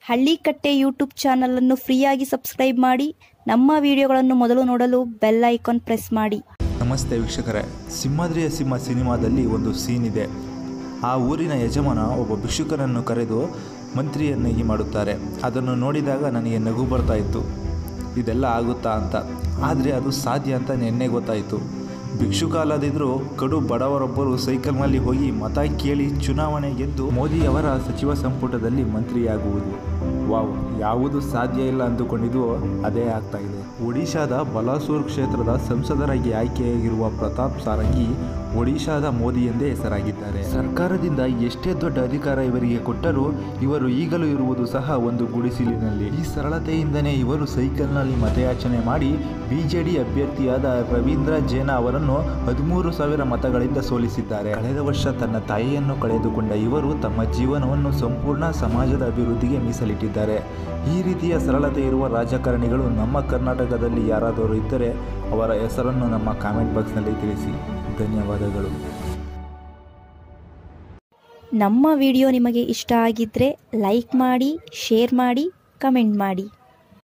ಹಳ್ಳಿಕಟ್ಟೆ YouTube ಚಾನಲನ್ನು ಫ್ರೀಯಾಗಿ subscribe ಮಾಡಿ ನಮ್ಮ ವಿಡಿಯೋಗಳನ್ನು ಮೊದಲು ನೋಡಲು ಬೆಲ್ ಐಕಾನ್ ಪ್ರೆಸ್ ಮಾಡಿ ನಮಸ್ತೆ ವೀಕ್ಷಕರೇ ಸಿಂಹಾದ್ರಿಯ ಸಿಂಹ ಸಿನಿಮಾದಲ್ಲಿ ಒಂದು ಸೀನ್ ಇದೆ ಆ ಊರಿನ ಯಜಮಾನ ಒಬ್ಬ ಭಿಕ್ಷುಕನನ್ನು ಕರೆದು ಮಂತ್ರಿಯನ್ನಾಗಿ ಮಾಡುತ್ತಾರೆ ಅದನ್ನು ನೋಡಿದಾಗ ನನಗೆ ನಗು ಬರ್ತಾ ಇತ್ತು ಇದೆಲ್ಲ ಆಗುತ್ತಾ ಅಂತ ಆದರೆ ಅದು ಸಾಧ್ಯ ಅಂತ ನಿನ್ನೆ ಗೊತ್ತಾಯಿತು ಭಿಕ್ಷುಕ ಅಲ್ಲದಿದ್ದರೂ ಕಡು ಬಡವರೊಬ್ಬರು ಸೈಕಲ್ನಲ್ಲಿ ಹೋಗಿ ಮತ ಕೇಳಿ ಚುನಾವಣೆ ಗೆದ್ದು ಮೋದಿಯವರ ಸಚಿವ ಸಂಪುಟದಲ್ಲಿ ಮಂತ್ರಿಯಾಗುವುದು ವಾವ್ ಯಾವುದು ಸಾಧ್ಯ ಇಲ್ಲ ಅಂದುಕೊಂಡಿದ್ದು ಅದೇ ಆಗ್ತಾ ಇದೆ ಒಡಿಶಾದ ಬಲಾಸೂರ್ ಕ್ಷೇತ್ರದ ಸಂಸದರಾಗಿ ಆಯ್ಕೆಯಾಗಿರುವ ಪ್ರತಾಪ್ ಸಾರಂಗಿ ಒಡಿಶಾದ ಮೋದಿ ಎಂದೇ ಹೆಸರಾಗಿದ್ದಾರೆ ಸರ್ಕಾರದಿಂದ ಎಷ್ಟೇ ದೊಡ್ಡ ಅಧಿಕಾರ ಇವರಿಗೆ ಕೊಟ್ಟರೂ ಇವರು ಈಗಲೂ ಇರುವುದು ಸಹ ಒಂದು ಗುಡಿಸಿಲಿನಲ್ಲಿ ಈ ಸರಳತೆಯಿಂದನೇ ಇವರು ಸೈಕಲ್ನಲ್ಲಿ ಮತಯಾಚನೆ ಮಾಡಿ ಬಿಜೆಡಿ ಅಭ್ಯರ್ಥಿಯಾದ ರವೀಂದ್ರ ಜೇನಾ ಅವರನ್ನು ಹದಿಮೂರು ಸಾವಿರ ಮತಗಳಿಂದ ಸೋಲಿಸಿದ್ದಾರೆ ಕಳೆದ ವರ್ಷ ತನ್ನ ತಾಯಿಯನ್ನು ಕಳೆದುಕೊಂಡ ಇವರು ತಮ್ಮ ಜೀವನವನ್ನು ಸಂಪೂರ್ಣ ಸಮಾಜದ ಅಭಿವೃದ್ಧಿಗೆ ಮೀಸಲಿಟ್ಟಿದ್ದಾರೆ ಈ ರೀತಿಯ ಸರಳತೆ ಇರುವ ರಾಜಕಾರಣಿಗಳು ನಮ್ಮ ಕರ್ನಾಟಕದಲ್ಲಿ ಯಾರಾದರೂ ಇದ್ದರೆ ಅವರ ಹೆಸರನ್ನು ನಮ್ಮ ಕಾಮೆಂಟ್ ಬಾಕ್ಸ್ನಲ್ಲಿ ತಿಳಿಸಿ ಧನ್ಯವಾದಗಳು ನಮ್ಮ ವಿಡಿಯೋ ನಿಮಗೆ ಇಷ್ಟ ಆಗಿದ್ದರೆ ಲೈಕ್ ಮಾಡಿ ಶೇರ್ ಮಾಡಿ ಕಮೆಂಟ್ ಮಾಡಿ